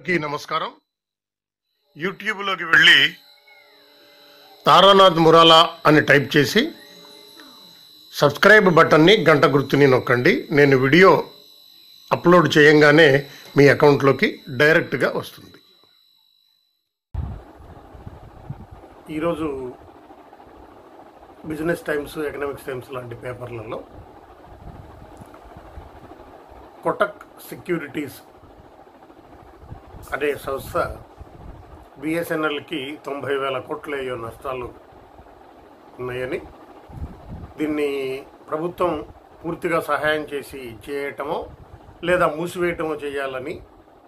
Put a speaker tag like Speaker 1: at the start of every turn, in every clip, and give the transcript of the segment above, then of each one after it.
Speaker 1: అందరికీ నమస్కారం యూట్యూబ్లోకి వెళ్ళి తారానాథ్ మురాలా అని టైప్ చేసి సబ్స్క్రైబ్ బటన్ని గంట గుర్తుని నొక్కండి నేను వీడియో అప్లోడ్ చేయంగానే మీ అకౌంట్లోకి డైరెక్ట్గా వస్తుంది ఈరోజు బిజినెస్ టైమ్స్ ఎకనామిక్స్ టైమ్స్ లాంటి పేపర్లలో కొటక్ సెక్యూరిటీస్ అనే సంస్థ బిఎస్ఎన్ఎల్కి తొంభై వేల కోట్ల అయ్యో నష్టాలు ఉన్నాయని దీన్ని ప్రభుత్వం పూర్తిగా సహాయం చేసి చేయటమో లేదా మూసివేయటమో చేయాలని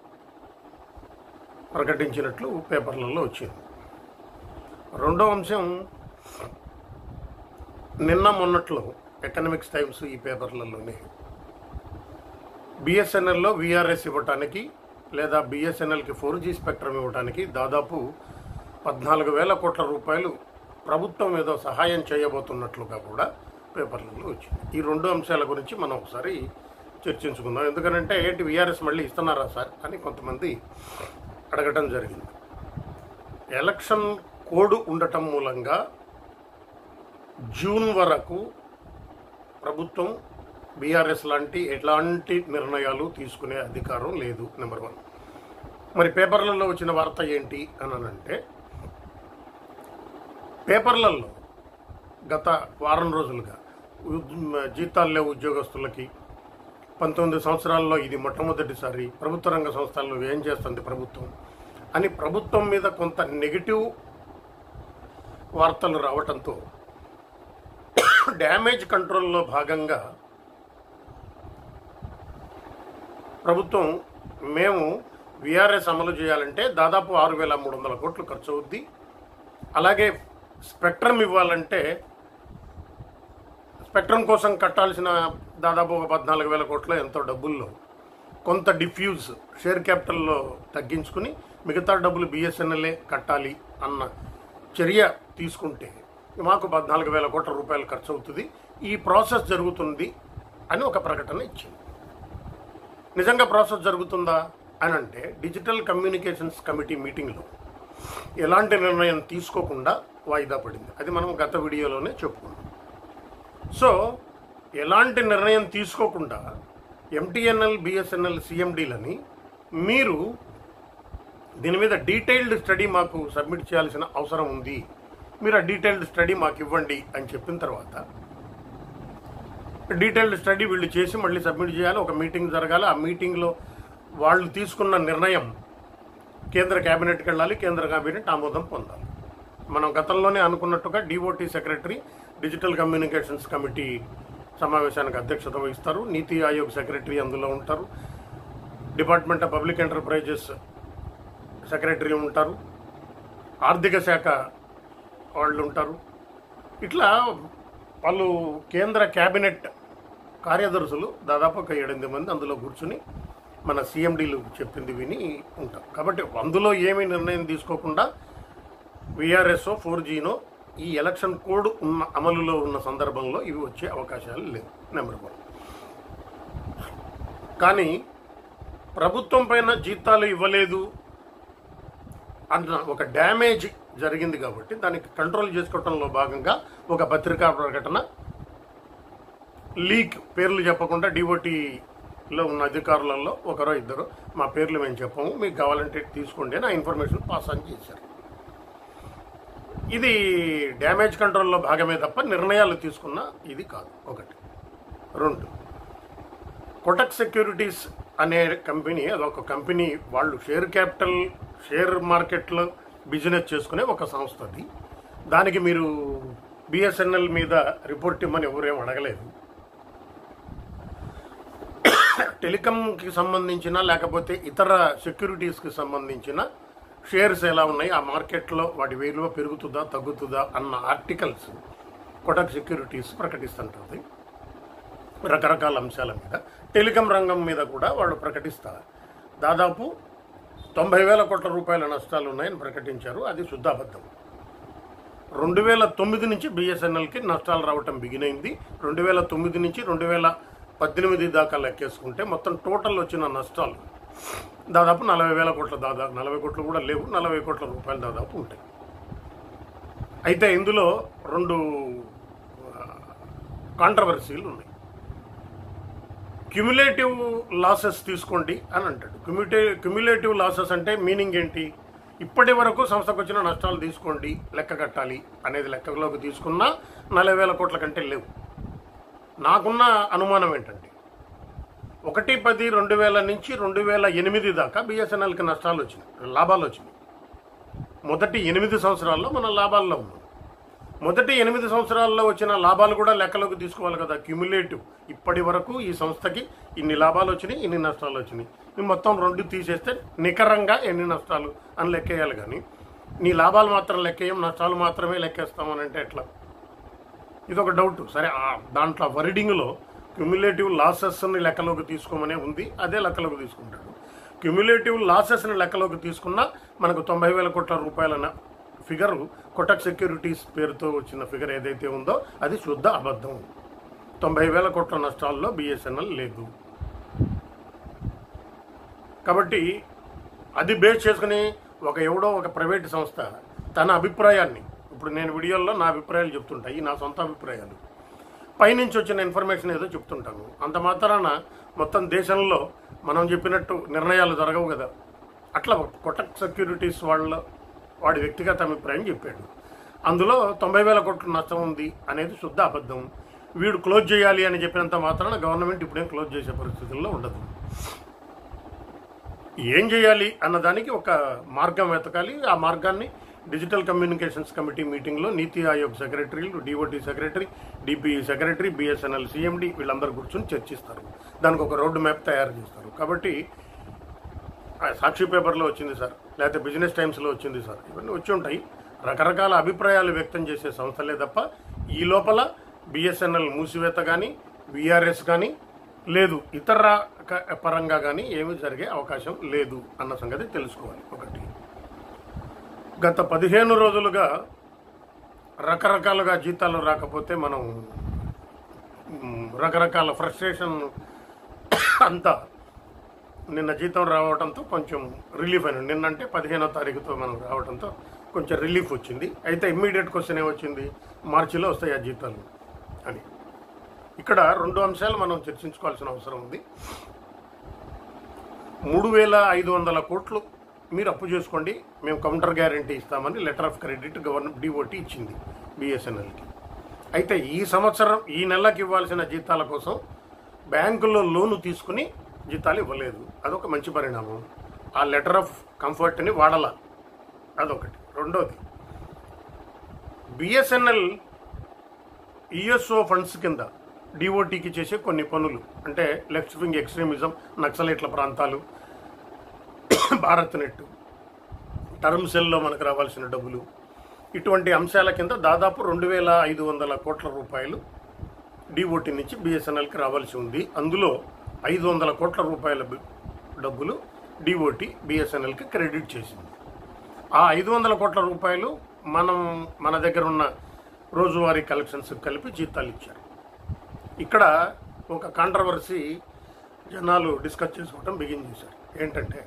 Speaker 1: ప్రకటించినట్లు పేపర్లలో వచ్చింది రెండో అంశం నిన్న మొన్నట్లో ఎకనామిక్స్ టైమ్స్ ఈ పేపర్లలోనే బిఎస్ఎన్ఎల్లో విఆర్ఎస్ ఇవ్వటానికి లేదా బిఎస్ఎన్ఎల్కి ఫోర్ జీ స్పెక్ట్రమ్ ఇవ్వడానికి దాదాపు పద్నాలుగు వేల కోట్ల రూపాయలు ప్రభుత్వం ఏదో సహాయం చేయబోతున్నట్లుగా కూడా పేపర్లలో వచ్చింది ఈ రెండు అంశాల గురించి మనం ఒకసారి చర్చించుకుందాం ఎందుకంటే ఏంటి విఆర్ఎస్ మళ్ళీ ఇస్తున్నారా సార్ అని కొంతమంది అడగటం జరిగింది ఎలక్షన్ కోడ్ ఉండటం మూలంగా జూన్ వరకు ప్రభుత్వం బీఆర్ఎస్ లాంటి ఎలాంటి నిర్ణయాలు తీసుకునే అధికారం లేదు నెంబర్ వన్ మరి పేపర్లలో వచ్చిన వార్త ఏంటి అని అంటే పేపర్లలో గత వారం రోజులుగా ఉద్- జీతాలు లేవు ఉద్యోగస్తులకి పంతొమ్మిది సంవత్సరాల్లో ఇది మొట్టమొదటిసారి ప్రభుత్వ రంగ సంస్థల్లో ఏం చేస్తుంది ప్రభుత్వం అని ప్రభుత్వం మీద కొంత నెగిటివ్ వార్తలు రావటంతో డ్యామేజ్ కంట్రోల్లో భాగంగా ప్రభుత్వం మేము విఆర్ఎస్ అమలు చేయాలంటే దాదాపు ఆరు వేల మూడు వందల కోట్లు ఖర్చు అవుద్ది అలాగే స్పెక్ట్రమ్ ఇవ్వాలంటే స్పెక్ట్రమ్ కోసం కట్టాల్సిన దాదాపు ఒక పద్నాలుగు వేల కోట్ల ఎంతో డబ్బుల్లో కొంత డిఫ్యూజ్ షేర్ క్యాపిటల్లో తగ్గించుకుని మిగతా డబ్బులు బిఎస్ఎన్ఎల్ఏ కట్టాలి అన్న చర్య తీసుకుంటే మాకు పద్నాలుగు వేల కోట్ల రూపాయలు ఖర్చు అవుతుంది ఈ ప్రాసెస్ జరుగుతుంది అని ఒక ప్రకటన ఇచ్చింది నిజంగా ప్రాసెస్ జరుగుతుందా అని అంటే డిజిటల్ కమ్యూనికేషన్స్ కమిటీ మీటింగ్లో ఎలాంటి నిర్ణయం తీసుకోకుండా వాయిదా పడింది అది మనం గత వీడియోలోనే చెప్పుకున్నాం సో ఎలాంటి నిర్ణయం తీసుకోకుండా ఎంటీఎన్ఎల్ బిఎస్ఎన్ఎల్ సిఎండీలని మీరు దీని మీద డీటెయిల్డ్ స్టడీ మాకు సబ్మిట్ చేయాల్సిన అవసరం ఉంది మీరు ఆ డీటెయిల్డ్ స్టడీ మాకు ఇవ్వండి అని చెప్పిన తర్వాత డీటెయిల్డ్ స్టడీ వీళ్ళు చేసి మళ్ళీ సబ్మిట్ చేయాలి ఒక మీటింగ్ జరగాలి ఆ మీటింగ్లో వాళ్ళు తీసుకున్న నిర్ణయం కేంద్ర క్యాబినెట్కి వెళ్ళాలి కేంద్ర క్యాబినెట్ ఆమోదం పొందాలి మనం గతంలోనే అనుకున్నట్టుగా DOT secretary digital communications committee సమావేశానికి అధ్యక్షత వహిస్తారు నీతి ఆయోగ్ సెక్రటరీ అందులో ఉంటారు department of public enterprises secretary ఉంటారు ఆర్థిక శాఖ వాళ్ళు ఉంటారు ఇట్లా వాళ్ళు కేంద్ర క్యాబినెట్ కార్యదర్శులు దాదాపు ఒక ఏడెనిమిది మంది అందులో కూర్చుని మన సీఎండీలు చెప్పింది విని ఉంటారు కాబట్టి అందులో ఏమీ నిర్ణయం తీసుకోకుండా విఆర్ఎస్ఓ ఫోర్ జీనో ఈ ఎలక్షన్ కోడ్ ఉన్న అమలులో ఉన్న సందర్భంలో ఇవి వచ్చే అవకాశాలు లేవు నెంబర్ వన్ కానీ ప్రభుత్వం పైన జీతాలు ఇవ్వలేదు అన్న ఒక డ్యామేజ్ జరిగింది కాబట్టి దానికి కంట్రోల్ చేసుకోవడంలో భాగంగా ఒక పత్రికా ప్రకటన లీక్ పేర్లు చెప్పకుండా డిఓటీలో ఉన్న అధికారులలో ఒకరో ఇద్దరు మా పేర్లు మేము చెప్పము మీకు కావాలంటే తీసుకోండి అని ఆ ఇన్ఫర్మేషన్ పాస్ ఆన్ చేశారు ఇది డ్యామేజ్ కంట్రోల్లో భాగమే తప్ప నిర్ణయాలు తీసుకున్న ఇది కాదు ఒకటి రెండు కొటక్ సెక్యూరిటీస్ అనే కంపెనీ అదొక కంపెనీ వాళ్ళు షేర్ క్యాపిటల్ షేర్ మార్కెట్లో బిజినెస్ చేసుకునే ఒక సంస్థ అది దానికి మీరు బిఎస్ఎన్ఎల్ మీద రిపోర్ట్ ఇమ్మని ఎవరేం అడగలేదు టెలికాంకి సంబంధించిన లేకపోతే ఇతర సెక్యూరిటీస్కి సంబంధించిన షేర్స్ ఎలా ఉన్నాయి ఆ మార్కెట్లో వాటి విలువ పెరుగుతుందా తగ్గుతుందా అన్న ఆర్టికల్స్ కొటక్ సెక్యూరిటీస్ ప్రకటిస్తుంటుంది రకరకాల అంశాల మీద టెలికాం రంగం మీద కూడా వాళ్ళు ప్రకటిస్తారు దాదాపు తొంభై వేల కోట్ల రూపాయల నష్టాలు ఉన్నాయని ప్రకటించారు అది శుద్ధాబద్ధం రెండు వేల తొమ్మిది నుంచి బిఎస్ఎన్ఎల్కి నష్టాలు రావటం బిగినైంది రెండు వేల తొమ్మిది నుంచి రెండు వేల పద్దెనిమిది దాకా లెక్కేసుకుంటే మొత్తం టోటల్ వచ్చిన నష్టాలు దాదాపు నలభై వేల కోట్ల దాదాపు నలభై కోట్లు కూడా లేవు నలభై కోట్ల రూపాయలు దాదాపు ఉంటాయి అయితే ఇందులో రెండు కాంట్రవర్సీలు ఉన్నాయి క్యుములేటివ్ లాసెస్ తీసుకోండి అని అంటాడు క్యుమిటే క్యుములేటివ్ లాసెస్ అంటే మీనింగ్ ఏంటి ఇప్పటి వరకు సంస్థకు వచ్చిన నష్టాలు తీసుకోండి లెక్క కట్టాలి అనేది లెక్కలోకి తీసుకున్నా నలభై వేల కోట్ల కంటే లేవు నాకున్న అనుమానం ఏంటంటే ఒకటి పది రెండు వేల నుంచి రెండు వేల ఎనిమిది దాకా బిఎస్ఎన్ఎల్కి నష్టాలు వచ్చినాయి లాభాలు వచ్చినాయి మొదటి ఎనిమిది సంవత్సరాల్లో మన లాభాల్లో ఉన్నాం మొదటి ఎనిమిది సంవత్సరాల్లో వచ్చిన లాభాలు కూడా లెక్కలోకి తీసుకోవాలి కదా క్యుములేటివ్ ఇప్పటి వరకు ఈ సంస్థకి ఇన్ని లాభాలు వచ్చినాయి ఇన్ని నష్టాలు వచ్చినాయి ఈ మొత్తం రెండు తీసేస్తే నికరంగా ఎన్ని నష్టాలు అని లెక్కేయాలి కానీ నీ లాభాలు మాత్రం లెక్కేయం నష్టాలు మాత్రమే లెక్కేస్తామని అంటే ఎట్లా ఇది ఒక డౌట్ సరే ఆ దాంట్లో వర్డింగ్లో క్యుములేటివ్ లాసెస్ని లెక్కలోకి తీసుకోమనే ఉంది అదే లెక్కలోకి తీసుకుంటాడు క్యుములేటివ్ లాసెస్ని లెక్కలోకి తీసుకున్నా మనకు తొంభై వేల కోట్ల రూపాయల ఫిగర్ కొటక్ సెక్యూరిటీస్ పేరుతో వచ్చిన ఫిగర్ ఏదైతే ఉందో అది శుద్ధ అబద్ధం తొంభై వేల కోట్ల నష్టాల్లో బిఎస్ఎన్ఎల్ లేదు కాబట్టి అది బేస్ చేసుకుని ఒక ఎవడో ఒక ప్రైవేట్ సంస్థ తన అభిప్రాయాన్ని ఇప్పుడు నేను వీడియోల్లో నా అభిప్రాయాలు చెప్తుంటాయి నా సొంత అభిప్రాయాలు పైనుంచి వచ్చిన ఇన్ఫర్మేషన్ ఏదో చెప్తుంటాను అంత మాత్రాన మొత్తం దేశంలో మనం చెప్పినట్టు నిర్ణయాలు జరగవు కదా అట్లా కొటక్ సెక్యూరిటీస్ వాళ్ళ వాడి వ్యక్తిగత అభిప్రాయం చెప్పాడు అందులో తొంభై వేల కోట్ల నష్టం ఉంది అనేది శుద్ధ అబద్ధం వీడు క్లోజ్ చేయాలి అని చెప్పినంత మాత్రాన గవర్నమెంట్ ఇప్పుడేం క్లోజ్ చేసే పరిస్థితుల్లో ఉండదు ఏం చేయాలి అన్నదానికి ఒక మార్గం వెతకాలి ఆ మార్గాన్ని డిజిటల్ కమ్యూనికేషన్స్ కమిటీ మీటింగ్లో నీతి ఆయోగ్ సెక్రటరీలు DOT secretary DPE secretary BSNL CMD వీళ్ళందరూ కూర్చొని చర్చిస్తారు దానికి ఒక రోడ్డు మ్యాప్ తయారు చేస్తారు కాబట్టి ఆ సాక్షి పేపర్లో వచ్చింది సార్ లేకపోతే బిజినెస్ టైమ్స్లో వచ్చింది సార్ ఇవన్నీ వచ్చి ఉంటాయి రకరకాల అభిప్రాయాలు వ్యక్తం చేసే సంస్థలే తప్ప ఈ లోపల బిఎస్ఎన్ఎల్ మూసివేత కానీ విఆర్ఎస్ కానీ లేదు ఇతర క- పరంగా కానీ ఏమీ జరిగే అవకాశం లేదు అన్న సంగతి తెలుసుకోవాలి ఒకటి గత పదిహేను రోజులుగా రకరకాలుగా జీతాలు రాకపోతే మనం మ్, రకరకాల ఫ్రస్ట్రేషన్ అంతా నిన్న జీతం రావడంతో కొంచెం రిలీఫ్ అయిన నిన్నంటే పదిహేనో తారీఖుతో మనం రావడంతో కొంచెం రిలీఫ్ వచ్చింది అయితే ఇమ్మీడియట్ క్వశ్చన్ ఏమొచ్చింది మార్చిలో వస్తాయి ఆ జీతాలు అని ఇక్కడ రెండు అంశాలు మనం చర్చించుకోవాల్సిన అవసరం ఉంది మూడు వేల ఐదు వందల కోట్లు మీరు అప్పు చేసుకోండి మేము కౌంటర్ గ్యారంటీ ఇస్తామని letter of credit government DOT ఇచ్చింది బిఎస్ఎన్ఎల్కి అయితే ఈ సంవత్సరం ఈ నెలకి ఇవ్వాల్సిన జీతాల కోసం బ్యాంకుల్లో లోను తీసుకుని జీతాలు ఇవ్వలేదు అదొక మంచి పరిణామం ఆ లెటర్ ఆఫ్ కంఫర్ట్ని వాడాల అదొకటి రెండోది బిఎస్ఎన్ఎల్ ఈఎస్ఓ ఫండ్స్ కింద డిఓటీకి చేసే కొన్ని పనులు అంటే లెఫ్ట్ వింగ్ ఎక్స్ట్రీమిజం నక్సలైట్ల ప్రాంతాలు భారత్ నెట్ టర్మ్ సెల్లో మనకు రావాల్సిన డబ్బులు ఇటువంటి అంశాల కింద దాదాపు రెండు వేల ఐదు వందల కోట్ల రూపాయలు డిఓటి నుంచి బిఎస్ఎన్ఎల్కి రావాల్సి ఉంది అందులో ఐదు వందల కోట్ల రూపాయల బి- డబ్బులు డిఓటి బిఎస్ఎన్ఎల్కి క్రెడిట్ చేసింది ఆ ఐదు వందల కోట్ల రూపాయలు మనం మన దగ్గర ఉన్న రోజువారీ కలెక్షన్స్ కలిపి జీతాలు ఇచ్చారు ఇక్కడ ఒక కాంట్రవర్సీ జనాలు డిస్కస్ చేసుకోవటం బిగిన్ చేశారు ఏంటంటే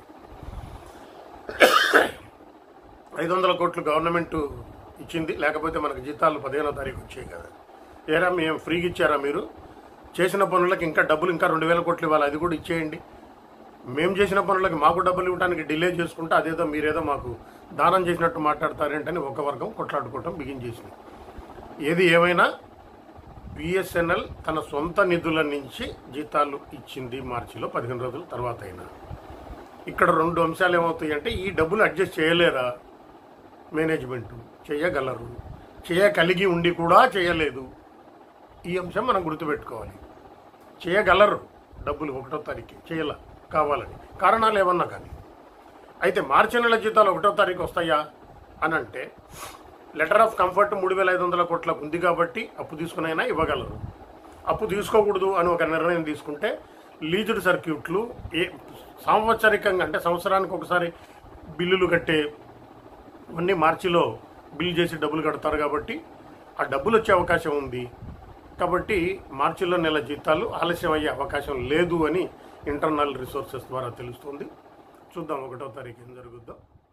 Speaker 1: ఐదు వందల కోట్లు గవర్నమెంట్ ఇచ్చింది లేకపోతే మనకు జీతాలు పదిహేనో తారీఖు వచ్చాయి కదా ఏరా మేము ఫ్రీగా ఇచ్చారా మీరు చేసిన పనులకు ఇంకా డబ్బులు ఇంకా రెండు వేల కోట్లు ఇవ్వాలి అది కూడా ఇచ్చేయండి మేము చేసిన పనులకి మాకు డబ్బులు ఇవ్వడానికి డిలే చేసుకుంటే అదేదో మీరేదో మాకు దానం చేసినట్టు మాట్లాడతారేంటని ఒక వర్గం కొట్లాడుకోవటం బిగిన్ చేసింది ఏది ఏమైనా బిఎస్ఎన్ఎల్ తన సొంత నిధుల నుంచి జీతాలు ఇచ్చింది మార్చిలో పదిహేను రోజుల తర్వాత అయినా ఇక్కడ రెండు అంశాలు ఏమవుతాయి అంటే ఈ డబ్బులు అడ్జస్ట్ చేయలేరా మేనేజ్మెంట్ చేయగలరు చేయగలిగి ఉండి కూడా చేయలేదు ఈ అంశం మనం గుర్తుపెట్టుకోవాలి చేయగలరు డబ్బులు ఒకటో తారీఖు చేయాల కావాలని కారణాలు ఏమన్నా కానీ అయితే మార్చి నెల జీతాలు ఒకటో తారీఖు వస్తాయా అని అంటే లెటర్ ఆఫ్ కంఫర్ట్ మూడు వేల ఐదు వందల కోట్లకు ఉంది కాబట్టి అప్పు తీసుకునైనా ఇవ్వగలరు అప్పు తీసుకోకూడదు అని ఒక నిర్ణయం తీసుకుంటే లీజుడ్ సర్క్యూట్లు ఏ సాంవత్సరికంగా అంటే సంవత్సరానికి ఒకసారి బిల్లులు కట్టే అన్నీ మార్చిలో బిల్ చేసి డబ్బులు కడతారు కాబట్టి ఆ డబ్బులు వచ్చే అవకాశం ఉంది కాబట్టి మార్చిలో నెల జీతాలు ఆలస్యం అయ్యే అవకాశం లేదు అని ఇంటర్నల్ రిసోర్సెస్ ద్వారా తెలుస్తుంది చూద్దాం ఒకటో తారీఖు ఏం జరుగుద్దో